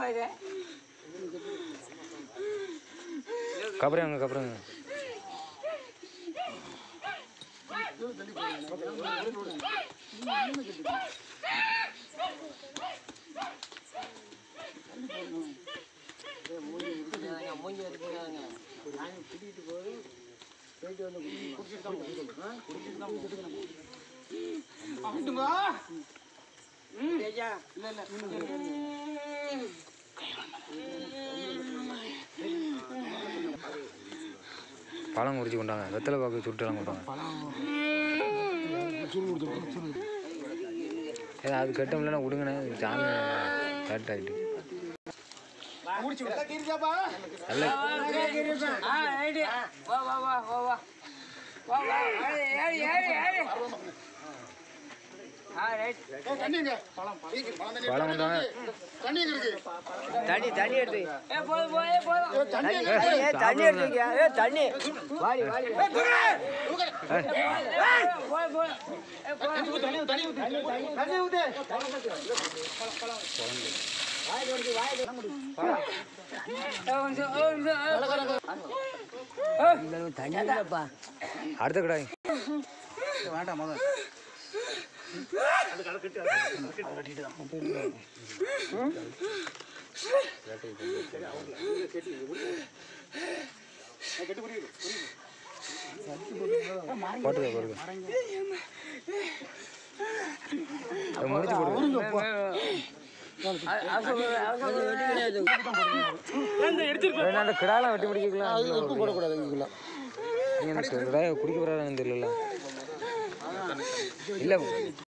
பாரு கபரைங்க கபரைங்க மூஞ்சி வரைக்கும் பழம் குறிச்சு கொண்டாங்க வெத்தலை பாக்கு சுட்டுலாம் கொண்டாங்க ஏ அது கட்டமில்லனா விடுங்கண்ணே சாமி கரெக்ட் ஆகிட்டு நல்ல ஆ ரைட்டு வா வா வா வா வா வா வா ஏறி ஏறி ஏறி ஏறி ஆ ரைட் பழம் கொண்டாங்க தண்ணி தண்ணி எடுத்து ஏ போதும் போதும் ஏ போதும் தண்ணி ஏ தண்ணி எடுத்து வைக்க. ஏ தண்ணி வாடி வாடி போதும் போதும் ஏ போதும் ஏ ஒரு நிமிஷம், ஒரு நிமிஷம், ஏ. தண்ணி இல்லப்பா அடுத்த கடாய் போட்டுக்க போடுங்க அது முடிச்சு போடுங்க வேணா, அந்த கிடாலாம் வெட்டி முடிக்கலாம் போடக்கூடாது இங்குள்ள நீங்க அந்த கிடாயை குடிக்க போறாங்கன்னு தெரியல இல்ல